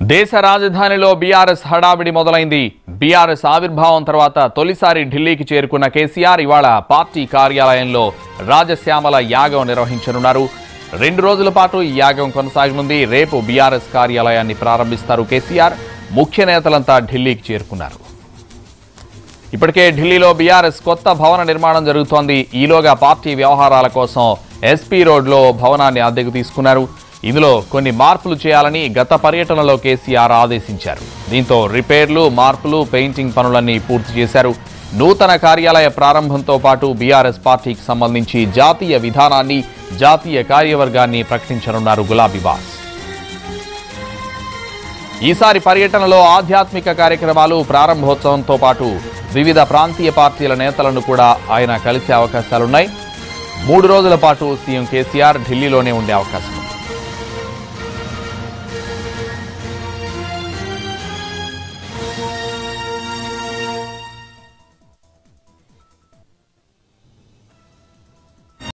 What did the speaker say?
దేశ రాజధానిలో బీఆర్ఎస్ హడావిడి మొదలైంది బీఆర్ఎస్ ఆవిర్భావం తర్వాత తొలిసారి ఢిల్లీకి చేరుకున్న కేసీఆర్ ఇవాళ పార్టీ కార్యాలయంలో రాజశ్యామల యాగం నిర్వహించనున్నారు రెండు రోజుల పాటు ఈ యాగం కొనసాగనుంది రేపు బీఆర్ఎస్ కార్యాలయాన్ని ప్రారంభిస్తారు కేసీఆర్ ముఖ్య నేతలంతా ఢిల్లీకి చేరుకున్నారు ఇప్పటికే ఢిల్లీలో బీఆర్ఎస్ కొత్త భవన నిర్మాణం జరుగుతోంది ఈలోగా పార్టీ వ్యవహారాల కోసం ఎస్పీ రోడ్లో భవనాన్ని అద్దెకు తీసుకున్నారు ఇందులో కొన్ని మార్పులు చేయాలని గత పర్యటనలో కేసీఆర్ ఆదేశించారు దీంతో రిపేర్లు మార్పులు పెయింటింగ్ పనులన్నీ పూర్తి చేశారు నూతన కార్యాలయ ప్రారంభంతో పాటు బీఆర్ఎస్ పార్టీకి సంబంధించి జాతీయ విధానాన్ని జాతీయ కార్యవర్గాన్ని ప్రకటించనున్నారు గులాబీ బాస్ ఈసారి పర్యటనలో ఆధ్యాత్మిక కార్యక్రమాలు ప్రారంభోత్సవంతో పాటు వివిధ ప్రాంతీయ పార్టీల నేతలను కూడా ఆయన కలిసే అవకాశాలున్నాయి మూడు రోజుల పాటు సీఎం కేసీఆర్ ఢిల్లీలోనే ఉండే అవకాశం ఉంది